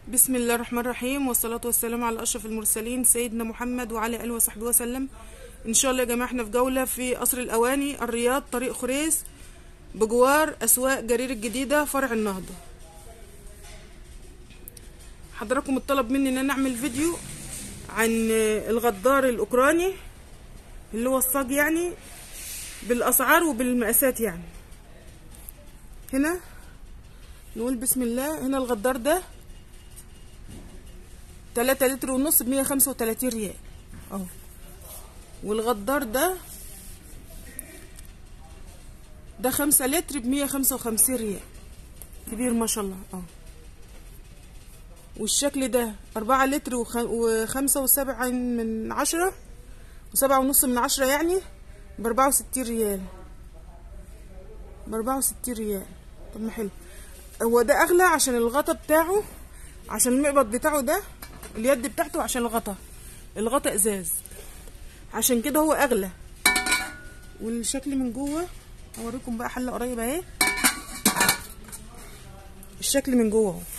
بسم الله الرحمن الرحيم والصلاة والسلام على أشرف المرسلين سيدنا محمد وعلى آله وصحبه وسلم إن شاء الله يا جماعة احنا في جولة في قصر الأواني الرياض طريق خريس بجوار أسواق جرير الجديدة فرع النهضة حضراتكم الطلب مني إن أنا أعمل فيديو عن الغدار الأوكراني اللي هو الصاج يعني بالأسعار وبالمقاسات يعني هنا نقول بسم الله هنا الغدار ده تلاتة لتر ونص بمية خمسة وتلاتين ريال اهو والغدار ده ده خمسة لتر بمية خمسة وخمسين ريال كبير ما شاء الله اهو والشكل ده أربعة لتر وخ... وخمسة وسبعة من عشرة وسبعة ونص من عشرة يعني بأربعة وستين ريال بأربعة وستين ريال طب ما حلو هو ده أغلى عشان الغطا بتاعه عشان المقبض بتاعه ده اليد بتاعته عشان الغطا الغطا ازاز عشان كده هو اغلى والشكل من جوه اوريكم بقى حله قريبه اهي الشكل من جوه اهو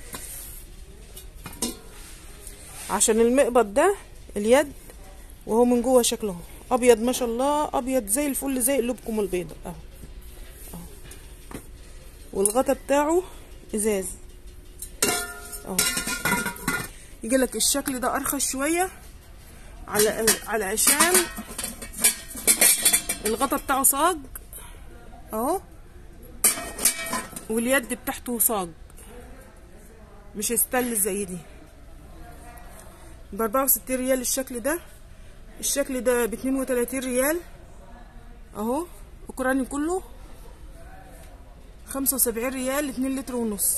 عشان المقبض ده اليد وهو من جوه شكله اهو ابيض ما شاء الله ابيض زي الفل زي قلوبكم البيضة اهو اهو والغطا بتاعه ازاز اهو يجي لك الشكل ده ارخص شويه على على عشان الغطا بتاعه صاج اهو واليد بتاعته صاج مش يستل زي دي باربعة وستين ريال الشكل ده الشكل ده باتنين وتلاتين ريال اهو اوكراني كله خمسة وسبعين ريال اتنين لتر ونص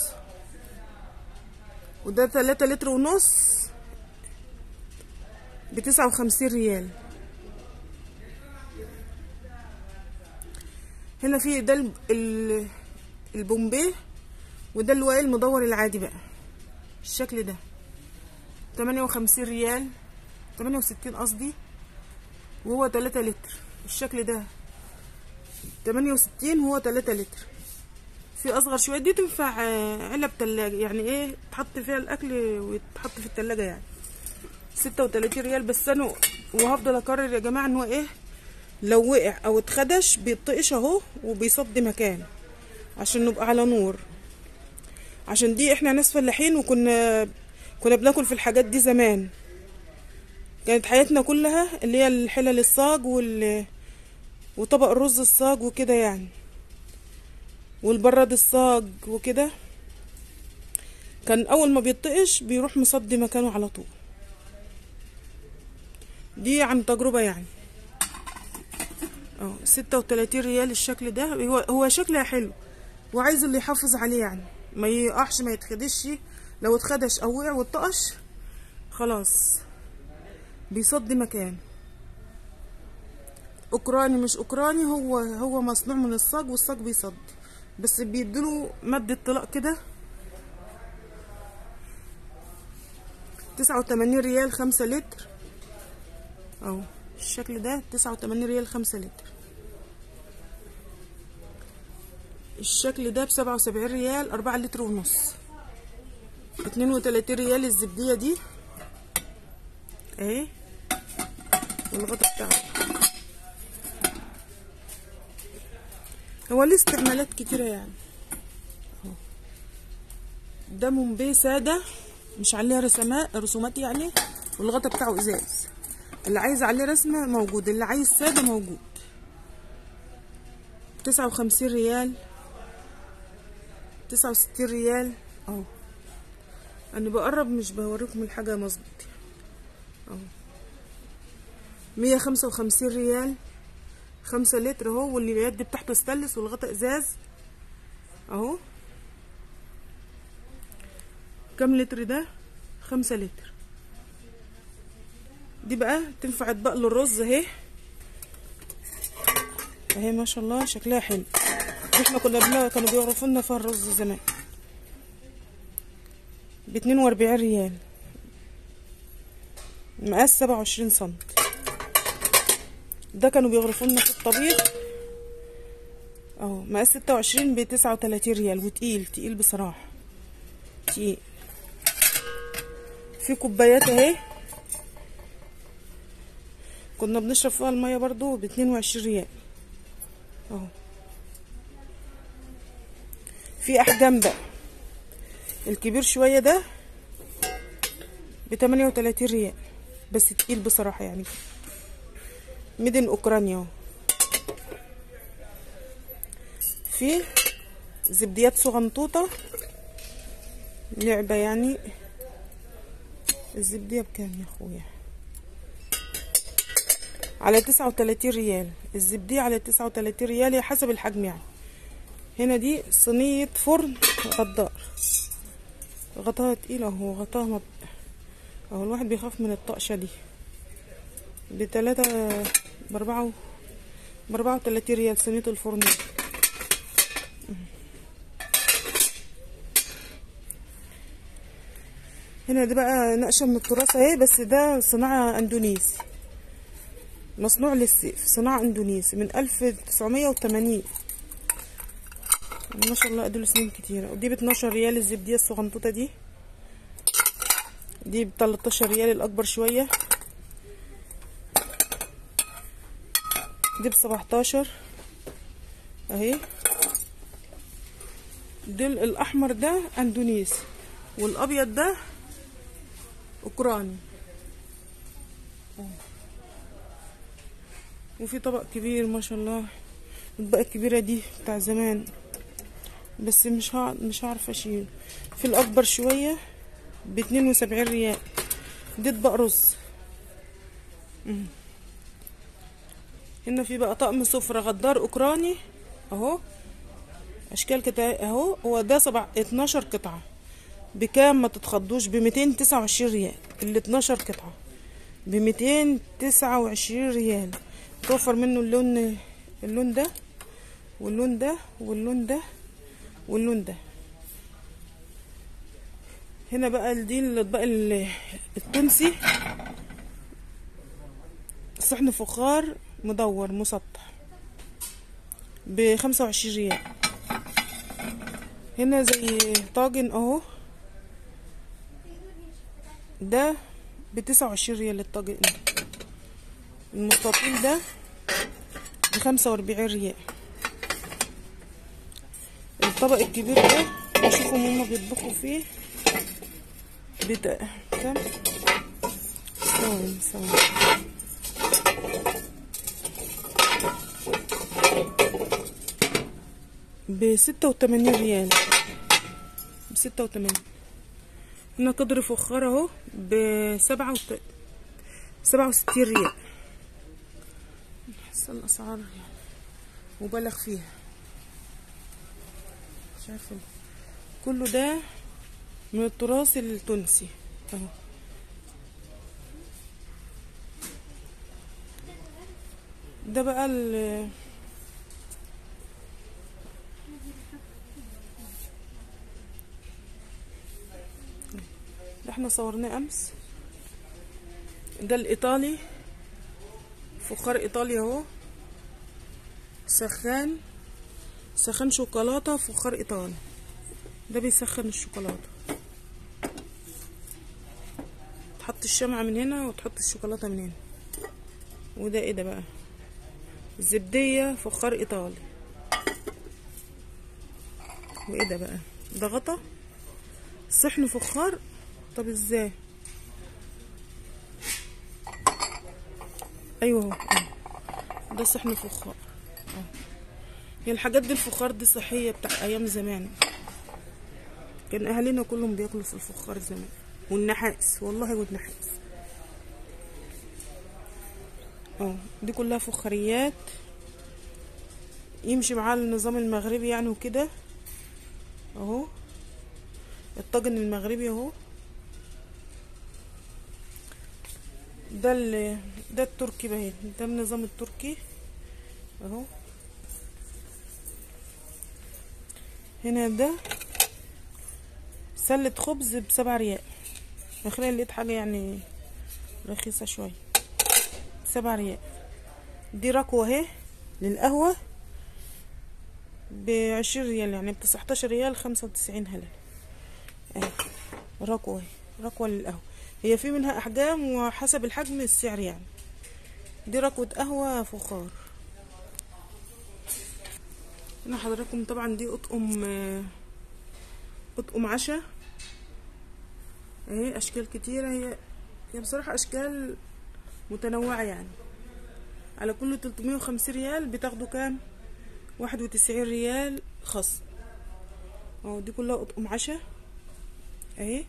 وده تلاتة لتر ونص بتسعة وخمسين ريال هنا في ده البومبيه وده الوايل المدور العادي بقى الشكل ده تمانية وخمسين ريال تمانية وستين قصدي وهو تلاتة لتر الشكل ده تمانية وستين وهو تلاتة لتر في اصغر شويه دي تنفع علب تلاجة يعني ايه تحط فيها الاكل ويتحط في التلاجة يعني ستة وتلاتين ريال بس انا وهفضل اكرر يا جماعه ان هو ايه لو وقع او اتخدش بيطقش اهو وبيصدي مكان عشان نبقى على نور عشان دي احنا ناس فلاحين وكنا كنا بناكل في الحاجات دي زمان كانت حياتنا كلها اللي هي الحلل الصاج وال وطبق الرز الصاج وكده يعني والبراد الصاج وكده كان اول ما بيطقش بيروح مصدي مكانه على طول دي عن تجربة يعني اه ستة وتلاتين ريال الشكل ده هو هو شكلها حلو وعايز اللي يحافظ عليه يعني ما يقعش ما يتخدش لو اتخدش او وقع واتطقش خلاص بيصدي مكان اوكراني مش اوكراني هو هو مصنوع من الصاج والصاج بيصدي بس بيديله مادة طلاق كده تسعة وتمانين ريال خمسة لتر اهو الشكل ده تسعة وتمانين ريال خمسة لتر الشكل ده بسبعة وسبعين ريال أربعة لتر ونص اتنين وتلاتين ريال الزبدية دي اهي والغطا بتاعه هو ليه استعمالات كتيرة يعني اهو ده مومبي سادة مش عليها رسمات رسومات يعني والغطا بتاعه ازاز اللي عايز عليه رسمة موجود اللي عايز سادة موجود تسعة وخمسين ريال تسعة وستين ريال اهو انا بقرب مش بوريكم الحاجة مظبوط اهو مية خمسة وخمسين ريال خمسة لتر اهو واللي اليد بتاعته استانلس والغطا ازاز اهو كام لتر ده خمسة لتر دي بقى تنفع اطباق للرز اهي اهي ما شاء الله شكلها حلو احنا كنا بنا كانوا بيعرفوا لنا فيها الرز زمان باتنين واربعين ريال مقاس سبعة وعشرين سنتي ده كانوا بيغرفوا لنا في الطبيخ اهو مقاس ستة وعشرين بتسعة وتلاتين ريال وتقيل تقيل بصراحة تقيل في كوبايات اهي كنا بنشرب فيها المية برضو باتنين وعشرين ريال اهو في احجام بقى الكبير شوية ده بتمانية وتلاتين ريال بس تقيل بصراحة يعني ميدن اوكرانيا اهو في زبديات صغنطوطة لعبة يعني الزبدية بكام يا اخويا على تسعة وتلاتين ريال الزبدية على تسعة وتلاتين ريال هي حسب الحجم يعني هنا دي صينية فرن غدار غطاها تقيل اهو غطاها مب... اهو الواحد بيخاف من الطقشة دي بتلاتة باربعة و... باربعة وتلاتين ريال صينية الفرن دي هنا دي بقى نقشة من التراث اهي بس ده صناعة اندونيسي مصنوع للسيف صناعة اندونيسي من الف تسعمية وتمانين ما شاء الله ادوله سنين كتيرة ودي باتناشر ريال الزبدية الصغنطوطة دي دي بتلاتاشر ريال الاكبر شوية دي بسبعتاشر اهي دول الاحمر ده اندونيسي والابيض ده اوكراني وفي طبق كبير ما شاء الله الطبق الكبيرة دي بتاع زمان بس مش ها مش هعرف اشيل في الاكبر شوية باتنين وسبعين ريال دي اطباق رز مم. هنا في بقى طقم سفرة غدار اوكراني اهو اشكال كده اهو هو ده سبع اتناشر قطعة بكام ما تتخضوش بميتين تسعة وعشرين ريال ال 12 قطعة بميتين تسعة وعشرين ريال توفر منه اللون اللون ده واللون ده واللون ده واللون ده هنا بقى دي الاطباق ال- التونسي صحن فخار مدور مسطح بخمسة وعشرين ريال هنا زي طاجن اهو ده بتسعة وعشرين ريال الطاجن ده المستطيل ده بخمسة واربعين ريال الطبق الكبير ده بشوفوا ماما بيطبخوا فيه بتا... كام ثواني ثواني بستة وتمانين ريال بستة وتمانين هنا قدر فخار اهو بسبعة وت... سبعة وستين ريال بحس الأسعار يعني مبالغ فيها مش عارفة كله ده من التراث التونسي اهو ده بقى ال ده احنا صورناه امس ده الايطالي فخار ايطالي اهو سخان سخان شوكولاته فخار ايطالي ده بيسخن الشوكولاته تحط الشمعة من هنا وتحط الشوكولاته من هنا وده ايه ده بقى زبدية فخار ايطالي وايه ده بقى ده غطا صحن فخار طب ازاي ايوه اهو أهو. ده صحن فخار أهو. هي الحاجات دي الفخار دي صحية بتاع ايام زمان كان اهالينا كلهم بياكلوا في الفخار زمان والنحاس والله والنحاس اه دي كلها فخاريات يمشي معاه النظام المغربي يعني وكده اهو الطاجن المغربي اهو ده ال ده التركي باين ده النظام التركي اهو هنا ده سلة خبز بسبع ريال اخيرا لقيت حاجة يعني رخيصة شوية سبع ريال دي ركوة اهي للقهوة بعشرين ريال يعني بتسعتاشر ريال خمسة وتسعين هلل اهي ركوة اهي ركوة للقهوة هي في منها احجام وحسب الحجم السعر يعني دي ركوة قهوة فخار هنا حضراتكم طبعا دي اطقم آه، اطقم عشا اهي اشكال كتيرة هي هي بصراحة اشكال متنوعة يعني على كل 350 ريال بتاخدوا كام واحد وتسعين ريال خصم اهو دي كلها اطقم عشا اهي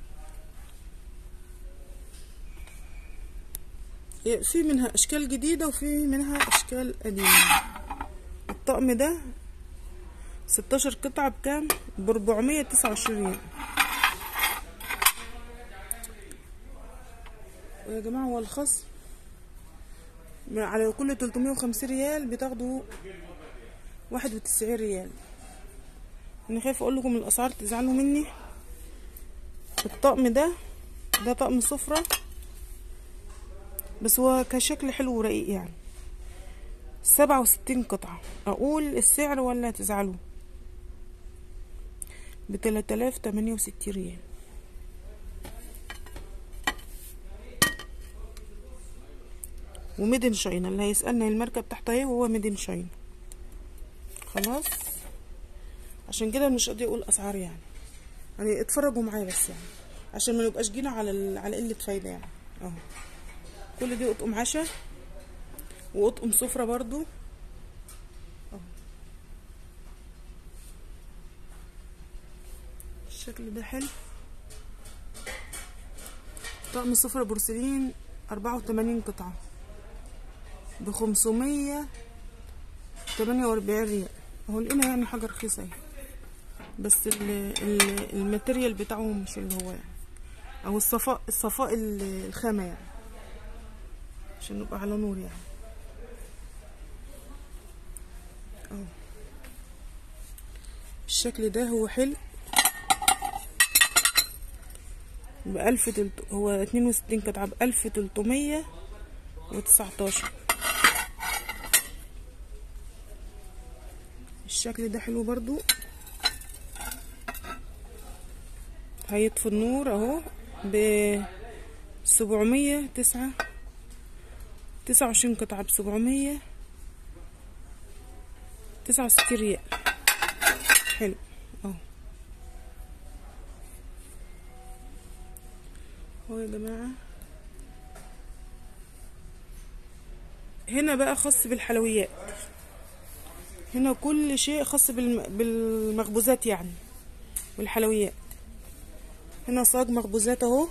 في منها اشكال جديدة وفي منها اشكال قديمة الطقم ده ستاشر قطعة بكام بربعمية تسعة وعشرين ريال ويا جماعة هو الخصم على كل 350 ريال بتاخدوا واحد وتسعين ريال انا خايفه اقول لكم الاسعار تزعلوا مني الطقم ده ده طقم سفرة بس هو كشكل حلو ورقيق يعني سبعة وستين قطعة اقول السعر ولا تزعلوا بتلات الاف تمانية وستين ريال وميدن شاينا اللي هيسألني الماركة بتاعتها ايه وهو ميدن شاينا خلاص عشان كده مش قادر اقول اسعار يعني يعني اتفرجوا معايا بس يعني عشان ما نبقاش جينا على ال... على قله فايده يعني اهو كل دي اطقم عشا واطقم سفره برضو اهو الشكل ده حلو طقم سفره بورسلين أربعة وتمانين قطعة بخمسمية تمانية وأربعين ريال اهو لقينا يعني حاجة رخيصة اهي بس ال ال الماتيريال بتاعه مش اللي هو يعني او الصفاء الصفاء ال- الخامة يعني عشان نبقى على نور يعني اهو الشكل ده هو حلو بألف تلت هو اتنين وستين قطعة بألف تلتمية وتسعتاشر الشكل ده حلو برضو هيطفي النور اهو ب سبعمية تسعة تسعة وعشرين قطعة بسبعمية تسعة وستين ريال حلو اهو اهو يا جماعة هنا بقى خاص بالحلويات هنا كل شيء خاص بالم... بالمخبوزات يعني والحلويات هنا صاج مخبوزات اهو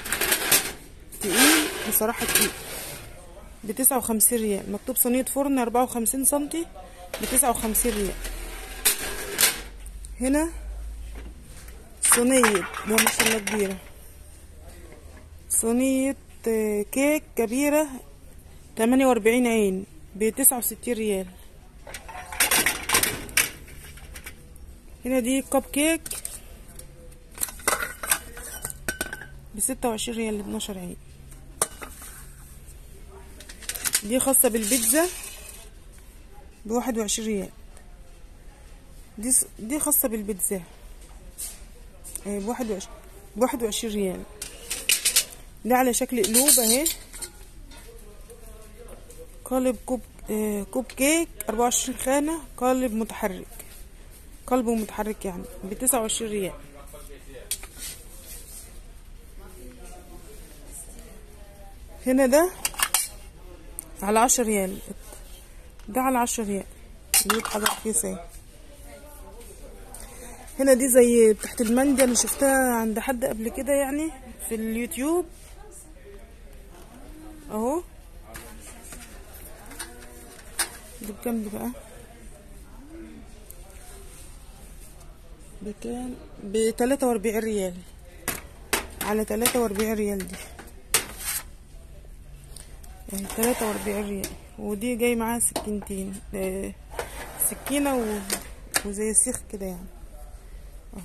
تقيل بصراحة تقيل بتسعة وخمسين ريال مكتوب صينية فرن أربعة وخمسين سنتي بتسعة وخمسين ريال هنا صينية ده ما شاء الله كبيرة صينية آه، كيك كبيرة تمانية وأربعين عين بتسعة وستين ريال هنا دي كب كيك بستة وعشرين ريال لاتناشر عين دي خاصة بالبيتزا بواحد وعشرين ريال دي س- دي خاصة بالبيتزا آه، بواحد وعشرين بواحد وعشرين ريال ده على شكل قلوب اهي قالب كوب آه، كوب كيك أربعة وعشرين خانة قالب متحرك قلب متحرك يعني بتسعة وعشرين ريال هنا ده على عشر ريال ده على عشر ريال دي حاجة رخيصة اهي. هنا دي زي تحت المندي انا شفتها عند حد قبل كده يعني في اليوتيوب اهو دي بكام دي بقى بكام بتلاتة واربعين ريال على تلاتة واربعين ريال دي يعني تلاتة واربعين ريال ودي جاي معاها سكينتين آه، سكينة و... وزي سيخ كده يعني أهو.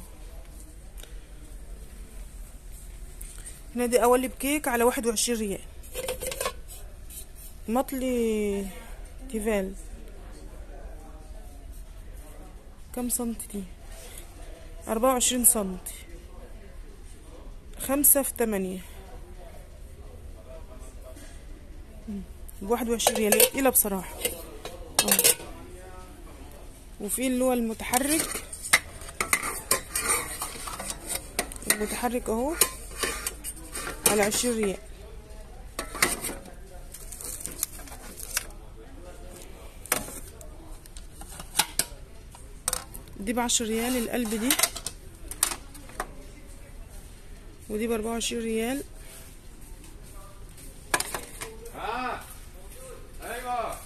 هنا دي قوالب كيك على واحد وعشرين ريال مطلي تيفال كم سنتي دي أربعة وعشرين سنتي خمسة في تمانية بواحد وعشرين ريال هي تقيلة بصراحة اه وفي اللي هو المتحرك المتحرك اهو على عشرين ريال دي بعشر ريال القلب دي ودي باربعة وعشرين ريال ها ايوه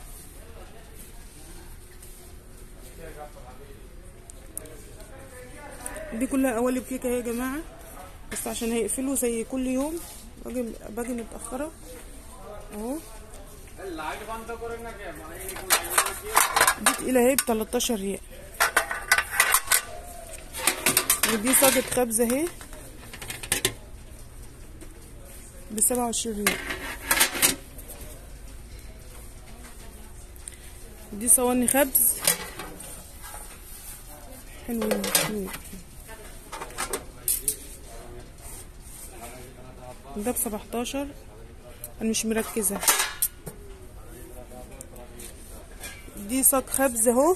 دي كلها قوالب كيكه يا جماعه بس عشان هيقفلوا زي كل يوم باجي باجي متاخره اهو লাইট বন্ধ করে না কে মানে دي تقيله اهي ب 13 ريال ودي صاجة خبز اهي ب 27 ريال دي صواني خبز حلوين حلوين ده ب 17 انا مش مركزه دي صاج خبز اهو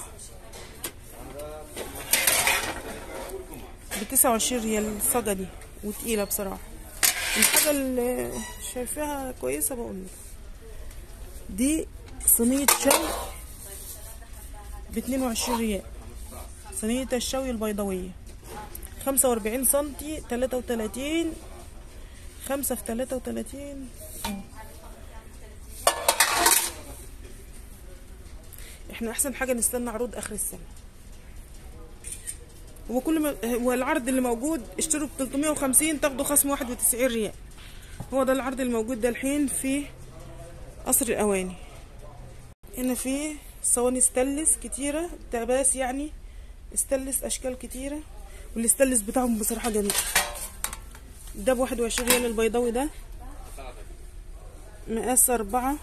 بتسعة وعشرين ريال الصاجة دي وتقيلة بصراحة الحاجة اللي شايفاها كويسة بقول لك دي صينية شوي باتنين وعشرين ريال صينية الشوي البيضاوية خمسة وأربعين سنتي تلاتة وتلاتين خمسة في تلاتة وتلاتين احنا احسن حاجه نستنى عروض اخر السنه هو كل ما هو العرض اللي موجود اشتروا ب 350 تاخدوا خصم 91 ريال هو ده العرض الموجود ده الحين في قصر الاواني هنا في صواني ستانلس كتيره تباس يعني ستانلس اشكال كتيره والستانلس بتاعهم بصراحه جميل ده ب 21 ريال البيضاوي ده مقاس أربعة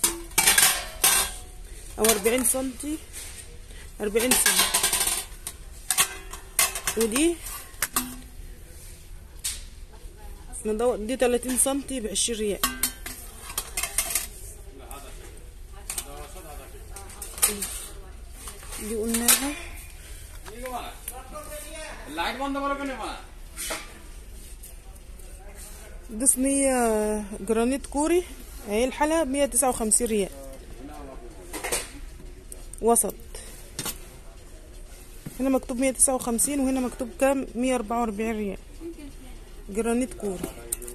او 40 سنتي 40 سنتي ودي ندور دي 30 سنتي ب 20 ريال دي قلناها লাইট বন্ধ করো কেন মা دي صينية جرانيت كوري اهي الحلقة 159 ريال وسط هنا مكتوب 159 وهنا مكتوب كام 144 ريال جرانيت كوري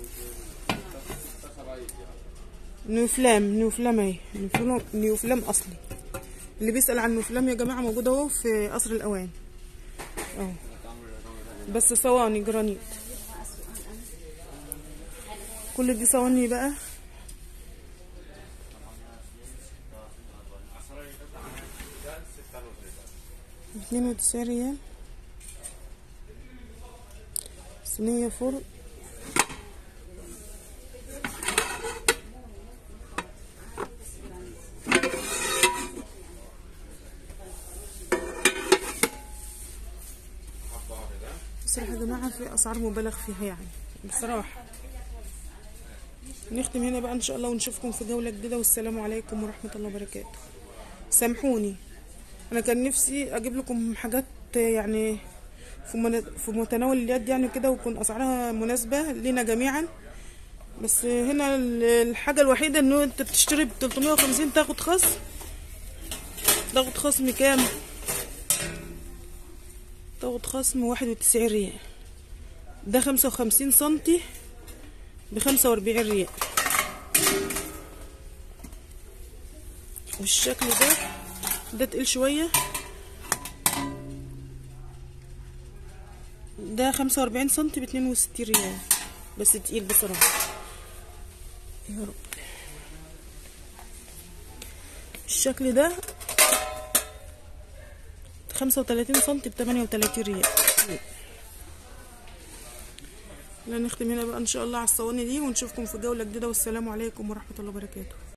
نيوفلام نيوفلام اهي نيوفلام نيوفلام اصلي اللي بيسأل عن نيوفلام يا جماعة موجود اهو في قصر الاوان اهو بس صواني جرانيت كل دي صواني بقى اتنين وتسعين ريال صينية فرن بصراحة يا جماعة في أسعار مبالغ فيها يعني بصراحة نختم هنا بقى إن شاء الله ونشوفكم في جولة جديدة والسلام عليكم ورحمة الله وبركاته سامحوني أنا كان نفسي أجيب لكم حاجات يعني في من- في متناول اليد يعني كده ويكون أسعارها مناسبة لنا جميعا بس هنا ال- الحاجة الوحيدة إنه أنت بتشتري ب 350 تاخد خصم تاخد خصم كام؟ تاخد خصم واحد وتسعين ريال ده خمسة وخمسين سنتي بخمسة وأربعين ريال والشكل ده ده تقيل شوية ده خمسة وأربعين سنتي باتنين وستين ريال بس تقيل بصراحة يا رب الشكل ده خمسة وتلاتين سنتي بتمانية وتلاتين ريال لا نختم هنا بقى ان شاء الله على الصواني دي ونشوفكم في جولة جديدة والسلام عليكم ورحمة الله وبركاته